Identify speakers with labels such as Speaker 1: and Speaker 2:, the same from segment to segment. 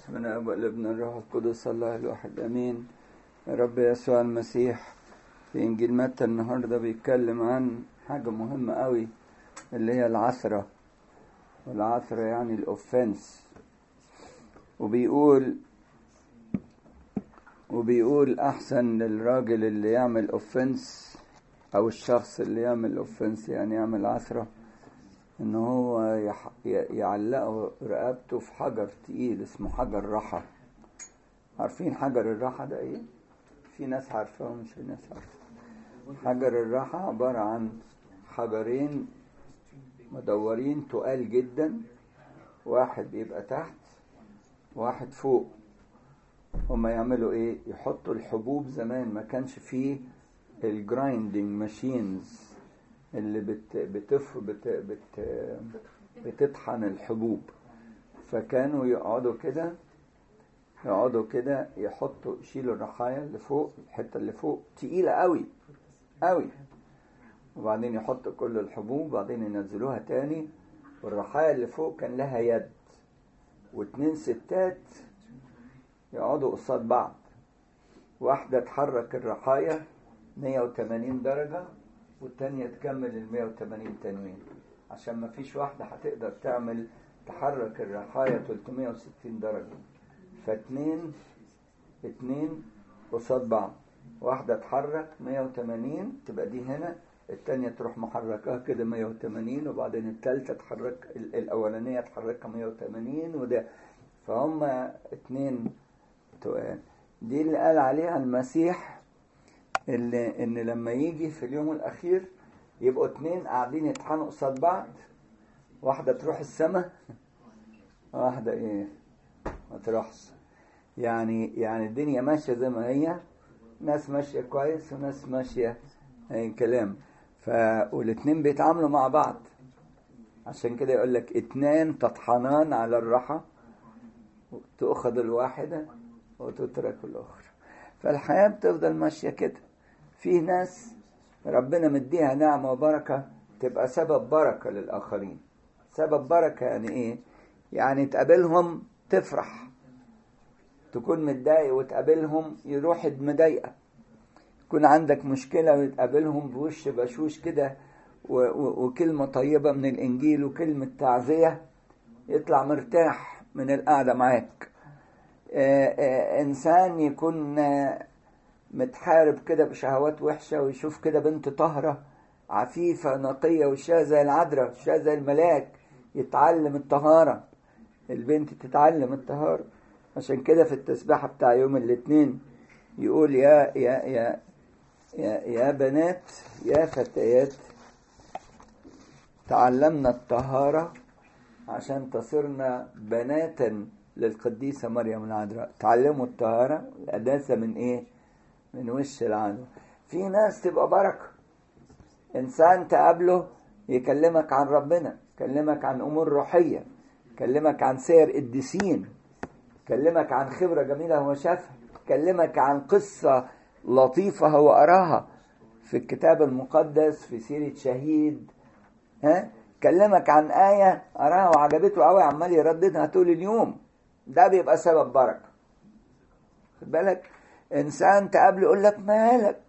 Speaker 1: بسم الله والابن الروح القدس الله الواحد امين رب يسوع المسيح في انجيل متى النهارده بيتكلم عن حاجه مهمه قوي اللي هي العثره والعثره يعني الاوفنس وبيقول وبيقول احسن للراجل اللي يعمل اوفنس او الشخص اللي يعمل اوفنس يعني يعمل عثره ان هو يح... يعلقه رقبته في حجر تقيل اسمه حجر رحى عارفين حجر الرحى ده ايه في ناس عارفاه ومش في ناس عارفاه حجر الرحى عبارة عن حجرين مدورين تقال جدا واحد بيبقى تحت واحد فوق هما يعملوا ايه يحطوا الحبوب زمان ما كانش فيه الجرايندنج ماشينز اللي بت بتف بت بت بتطحن الحبوب فكانوا يقعدوا كده يقعدوا كده يحطوا يشيلوا الرحايا اللي فوق الحته اللي فوق تقيله قوي قوي وبعدين يحطوا كل الحبوب وبعدين ينزلوها تاني والرحايا اللي فوق كان لها يد واتنين ستات يقعدوا قصاد بعض واحدة تحرك الرحايا 180 درجة والتانية تكمل ال 180 تنوين عشان ما فيش واحدة هتقدر تعمل تحرك الرحايا 360 درجة فاتنين اتنين قصاد بعض واحدة تحرك 180 تبقى دي هنا التانية تروح محركاها كده 180 وبعدين التالتة تحرك الأولانية تحركها 180 وده فهم اتنين تقال دي اللي قال عليها المسيح اللي ان لما يجي في اليوم الاخير يبقوا اتنين قاعدين يطحنوا قصاد بعض واحده تروح السماء واحده ايه ما تروحش يعني يعني الدنيا ماشيه زي ما هي ناس ماشيه كويس وناس ماشيه اي كلام ف والاتنين بيتعاملوا مع بعض عشان كده يقول لك اتنان تطحنان على الرحى تؤخذ الواحده وتترك الاخرى فالحياه بتفضل ماشيه كده في ناس ربنا مديها نعمة وبركة تبقى سبب بركة للآخرين سبب بركة يعني إيه؟ يعني تقابلهم تفرح تكون متضايق وتقابلهم يروح مضايقة يكون عندك مشكلة وتقابلهم بوش بشوش كده وكلمة طيبة من الإنجيل وكلمة تعزية يطلع مرتاح من القعدة معاك إنسان يكون متحارب كده بشهوات وحشة ويشوف كده بنت طاهرة عفيفة نقية وشها زي العذراء وشها زي الملاك يتعلم الطهارة البنت تتعلم الطهارة عشان كده في التسبيحة بتاع يوم الاثنين يقول يا يا يا يا, يا بنات يا فتيات تعلمنا الطهارة عشان تصرنا بناتا للقديسة مريم العذراء تعلموا الطهارة القداسة من ايه من وش العدو في ناس تبقى بركة إنسان تقابله يكلمك عن ربنا يكلمك عن أمور روحية يكلمك عن سير قديسين يكلمك عن خبرة جميلة هو شافها يكلمك عن قصة لطيفة هو قراها في الكتاب المقدس في سيرة شهيد ها كلمك عن آية قراها وعجبته قوي عمال يرددها طول اليوم ده بيبقى سبب بركة خد بالك انسان تقابله يقول لك مالك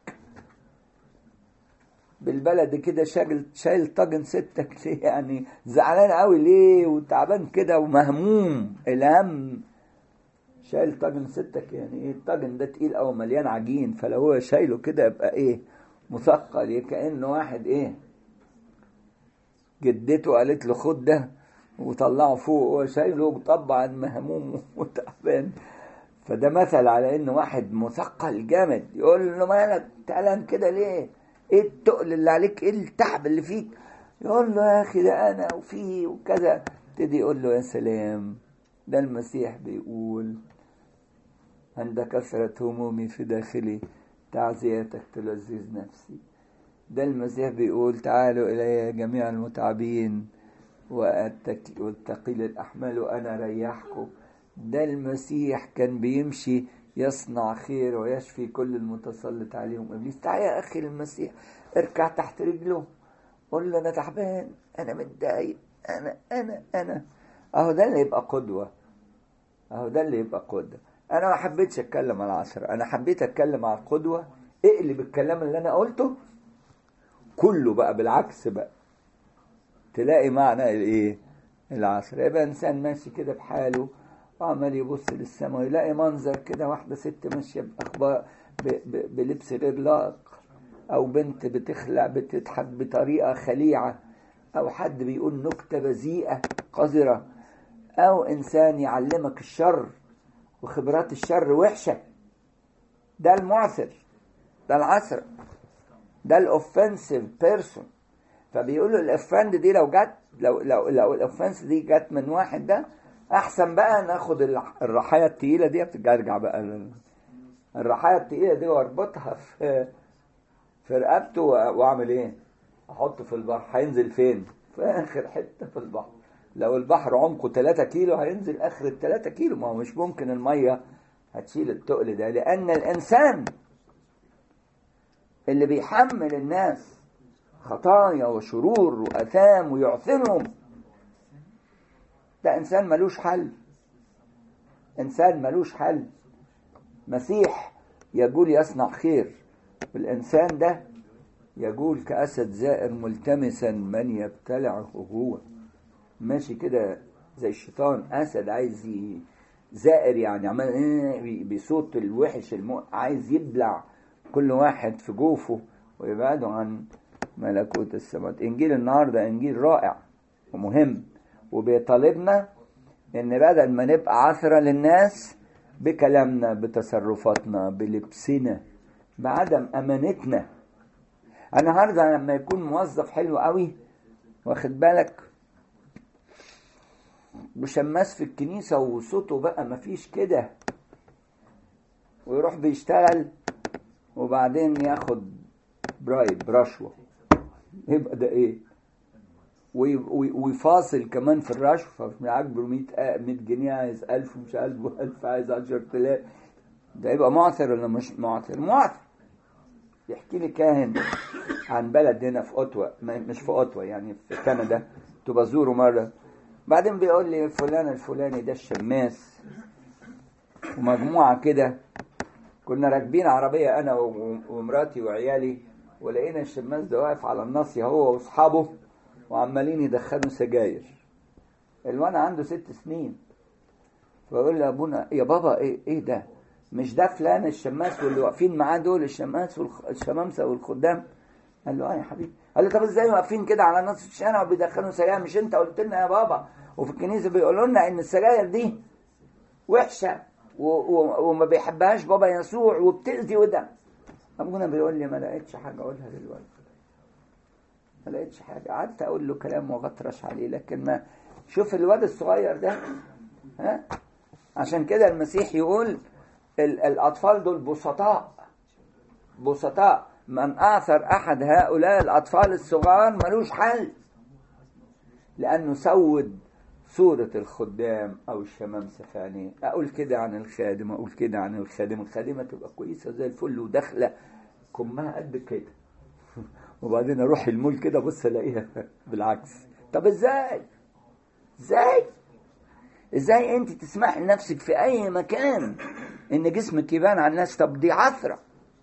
Speaker 1: بالبلد كده شايل شايل طاجن ستك ليه يعني زعلان قوي ليه وتعبان كده ومهموم الهم شايل طاجن ستك يعني ايه الطاجن ده تقيل قوي مليان عجين فلو هو شايله كده يبقى ايه مثقل كانه واحد ايه جدته قالت له خد ده وطلعه فوق هو شايله طبعا مهموم وتعبان فده مثل على ان واحد مثقل جامد يقول له مالك تعلم كده ليه ايه التقل اللي عليك ايه التعب اللي فيك يقول له يا اخي ده انا وفي وكذا ابتدي يقول له يا سلام ده المسيح بيقول عند كثرة همومي في داخلي تعزيتك تلذذ نفسي ده المسيح بيقول تعالوا إلي جميع المتعبين والثقيل الأحمال وأنا ريحكم ده المسيح كان بيمشي يصنع خير ويشفي كل المتسلط عليهم ابليس تعال يا اخي المسيح اركع تحت رجله قول له انا تعبان انا متضايق انا انا انا اهو ده اللي يبقى قدوه اهو ده اللي يبقى قدوة انا ما حبيتش اتكلم على العصر انا حبيت اتكلم على القدوة اقلب الكلام اللي انا قلته كله بقى بالعكس بقى تلاقي معنى الايه العصر يبقى انسان ماشي كده بحاله وعمال يبص للسماء ويلاقي منظر كده واحده ست ماشيه باخبار بلبس غير لائق او بنت بتخلع بتضحك بطريقه خليعه او حد بيقول نكته بذيئه قذره او انسان يعلمك الشر وخبرات الشر وحشه ده المعثر ده العثر ده الاوفنسيف بيرسون فبيقولوا الاوفند دي لو جت لو لو لو الاوفنس دي جت من واحد ده احسن بقى ناخد الرحايا التقيله دي ارجع بقى الرحايا التقيله دي واربطها في في رقبته واعمل ايه؟ احطه في البحر هينزل فين؟ في اخر حته في البحر لو البحر عمقه 3 كيلو هينزل اخر ال 3 كيلو ما هو مش ممكن الميه هتشيل التقل ده لان الانسان اللي بيحمل الناس خطايا وشرور واثام ويعثرهم ده انسان ملوش حل انسان ملوش حل مسيح يقول يصنع خير والانسان ده يقول كاسد زائر ملتمسا من يبتلعه هو ماشي كده زي الشيطان اسد عايز زائر يعني عمال ايه بصوت الوحش المو... عايز يبلع كل واحد في جوفه ويبعده عن ملكوت السماوات انجيل النهارده انجيل رائع ومهم وبيطالبنا ان بدل ما نبقى عثرة للناس بكلامنا بتصرفاتنا بلبسنا بعدم امانتنا النهارده لما يكون موظف حلو قوي واخد بالك وشماس في الكنيسه وصوته بقى مفيش كده ويروح بيشتغل وبعدين ياخد برايب رشوه يبقى ده ايه ويفاصل كمان في الرشوه مش عاجبه 100 100 جنيه عايز 1000 ومش عاجبه 1000 عايز 10000 ده يبقى معثر ولا مش معثر؟ معثر يحكي لي كاهن عن بلد هنا في اوتوا مش في اوتوا يعني في كندا كنت بزوره مره بعدين بيقول لي فلان الفلاني ده الشماس ومجموعه كده كنا راكبين عربيه انا ومراتي وعيالي ولقينا الشماس ده واقف على الناصيه هو واصحابه وعمالين يدخنوا سجاير الوان عنده ست سنين فيقول لي ابونا يا بابا ايه ايه ده مش ده فلان الشماس واللي واقفين معاه دول الشماس والشمامسه والخدام قال له اه يا حبيبي قال له طب ازاي واقفين كده على نص الشارع وبيدخنوا سجاير مش انت قلت لنا يا بابا وفي الكنيسه بيقولوا لنا ان السجاير دي وحشه و... و... وما بيحبهاش بابا يسوع وبتاذي وده ابونا بيقول لي ما لقيتش حاجه اقولها دلوقتي ما لقيتش حاجه قعدت اقول له كلام وغطرش عليه لكن ما شوف الواد الصغير ده ها عشان كده المسيح يقول الأطفال دول بسطاء بسطاء من آثر أحد هؤلاء الأطفال الصغار ملوش حل لأنه سود صورة الخدام أو الشمامسة في عينيه أقول كده عن الخادم أقول كده عن الخادم الخادمة تبقى كويسة زي الفل وداخلة كمها قد كده وبعدين أروح المول كده بص ألاقيها بالعكس طب إزاي؟ إزاي؟ ازاي انت تسمح لنفسك في اي مكان ان جسمك يبان على الناس طب دي عثره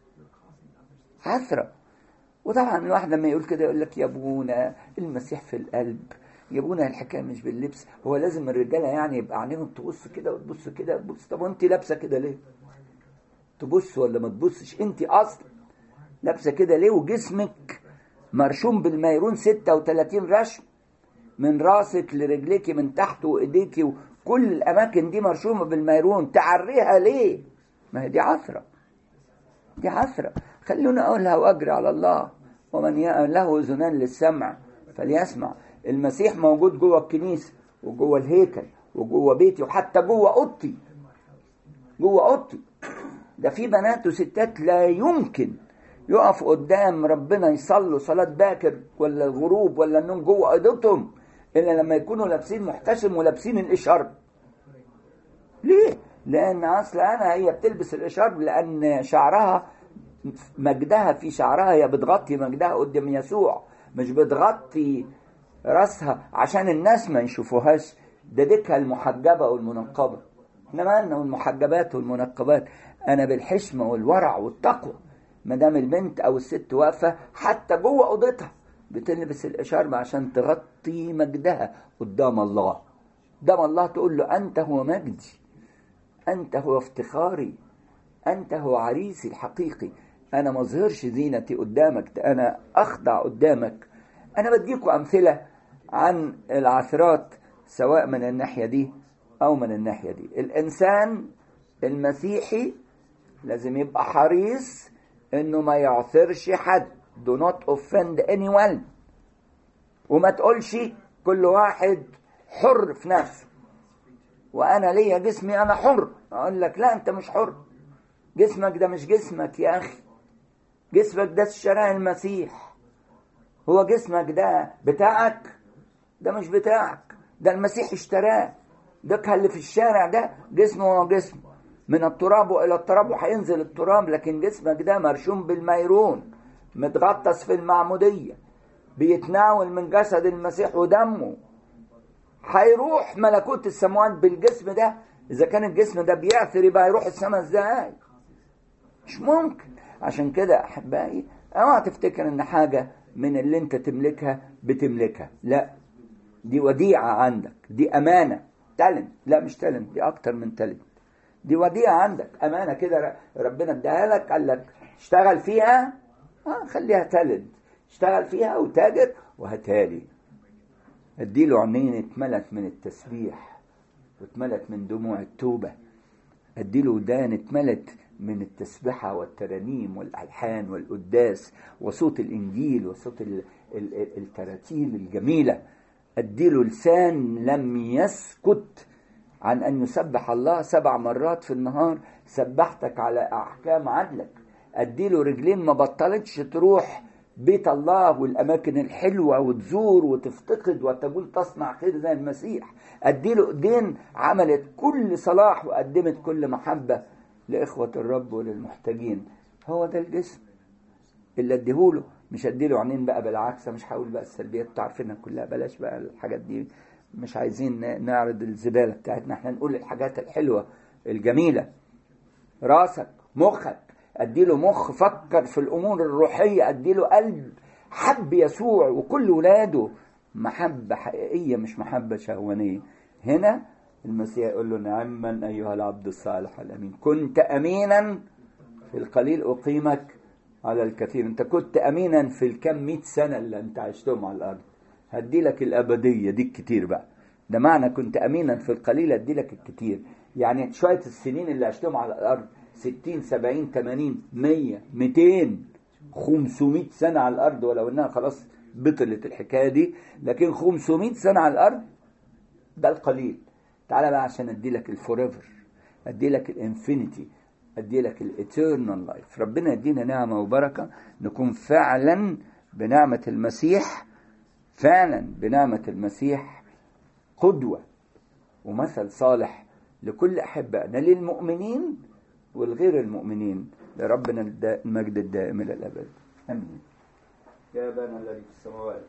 Speaker 1: عثره وطبعا الواحد لما يقول كده يقول لك يا ابونا المسيح في القلب يا ابونا الحكايه مش باللبس هو لازم الرجاله يعني يبقى عينيهم تبص كده وتبص كده تبص طب وانت لابسه كده ليه؟ تبص ولا ما تبصش انت اصلا لابسه كده ليه وجسمك مرشوم بالميرون 36 رشم من راسك لرجليك من تحت وايديك وكل الاماكن دي مرشومه بالميرون تعريها ليه ما هي دي عثره دي عثره خلونا اقولها واجري على الله ومن له اذنان للسمع فليسمع المسيح موجود جوه الكنيسه وجوه الهيكل وجوه بيتي وحتى جوه اوضتي جوه اوضتي ده في بنات وستات لا يمكن يقف قدام ربنا يصلوا صلاة باكر ولا الغروب ولا النوم جوه اوضتهم الا لما يكونوا لابسين محتشم ولابسين الاشارب ليه لان اصل انا هي بتلبس الاشارب لان شعرها مجدها في شعرها هي بتغطي مجدها قدام يسوع مش بتغطي راسها عشان الناس ما يشوفوهاش ده ديكها المحجبة والمنقبة احنا مالنا والمحجبات والمنقبات انا بالحشمه والورع والتقوى ما دام البنت او الست واقفه حتى جوه اوضتها بتلبس الاشارب عشان تغطي مجدها قدام الله قدام الله تقول له انت هو مجدي انت هو افتخاري انت هو عريسي الحقيقي انا ما اظهرش زينتي قدامك انا اخضع قدامك انا بديكم امثله عن العثرات سواء من الناحيه دي او من الناحيه دي الانسان المسيحي لازم يبقى حريص انه ما يعثرش حد do not offend anyone وما تقولش كل واحد حر في نفسه وانا ليا جسمي انا حر اقول لك لا انت مش حر جسمك ده مش جسمك يا اخي جسمك ده اشتراه المسيح هو جسمك ده بتاعك ده مش بتاعك ده المسيح اشتراه ده اللي في الشارع ده جسمه هو جسمه من التراب والى التراب وهينزل التراب لكن جسمك ده مرشوم بالميرون متغطس في المعموديه بيتناول من جسد المسيح ودمه هيروح ملكوت السماوات بالجسم ده اذا كان الجسم ده بيعثر يبقى يروح السماء ازاي مش ممكن عشان كده احبائي اوعى تفتكر ان حاجه من اللي انت تملكها بتملكها لا دي وديعه عندك دي امانه تالنت لا مش تالنت دي اكتر من تالنت دي وديعه عندك امانه كده ربنا اداها لك قال لك اشتغل فيها اه خليها تالنت اشتغل فيها وتاجر وهتالي اديله عينين اتملت من التسبيح واتملت من دموع التوبه اديله ودان اتملت من التسبحة والترانيم والألحان والقداس وصوت الإنجيل وصوت التراتيل الجميلة أديله لسان لم يسكت عن أن يسبح الله سبع مرات في النهار سبحتك على أحكام عدلك أديله رجلين ما بطلتش تروح بيت الله والأماكن الحلوة وتزور وتفتقد وتقول تصنع خير زي المسيح أديله إيدين عملت كل صلاح وقدمت كل محبة لإخوة الرب وللمحتاجين هو ده الجسم اللي اديهوله مش اديله عينين بقى بالعكس مش هقول بقى السلبيات انتوا عارفينها كلها بلاش بقى الحاجات دي مش عايزين نعرض الزبالة بتاعتنا احنا نقول الحاجات الحلوة الجميلة راسك مخك اديله مخ فكر في الامور الروحية اديله قلب حب يسوع وكل ولاده محبة حقيقية مش محبة شهوانية هنا المسيح يقول له نعما أيها العبد الصالح الأمين كنت أمينا في القليل أقيمك على الكثير أنت كنت أمينا في الكم مئة سنة اللي أنت عشتهم على الأرض هدي لك الأبدية دي الكتير بقى ده معنى كنت أمينا في القليل هدي لك الكتير يعني شوية السنين اللي عشتهم على الأرض ستين سبعين تمانين مية ميتين خمسمائة سنة على الأرض ولو إنها خلاص بطلت الحكاية دي لكن خمسمائة سنة على الأرض ده القليل تعالى بقى عشان ادي لك الفوريفر ادي لك الانفينيتي ادي لك الاترنال لايف ربنا يدينا نعمه وبركه نكون فعلا بنعمه المسيح فعلا بنعمه المسيح قدوه ومثل صالح لكل احبائنا للمؤمنين والغير المؤمنين لربنا المجد الدائم الى الابد امين يا ابانا الذي في السماوات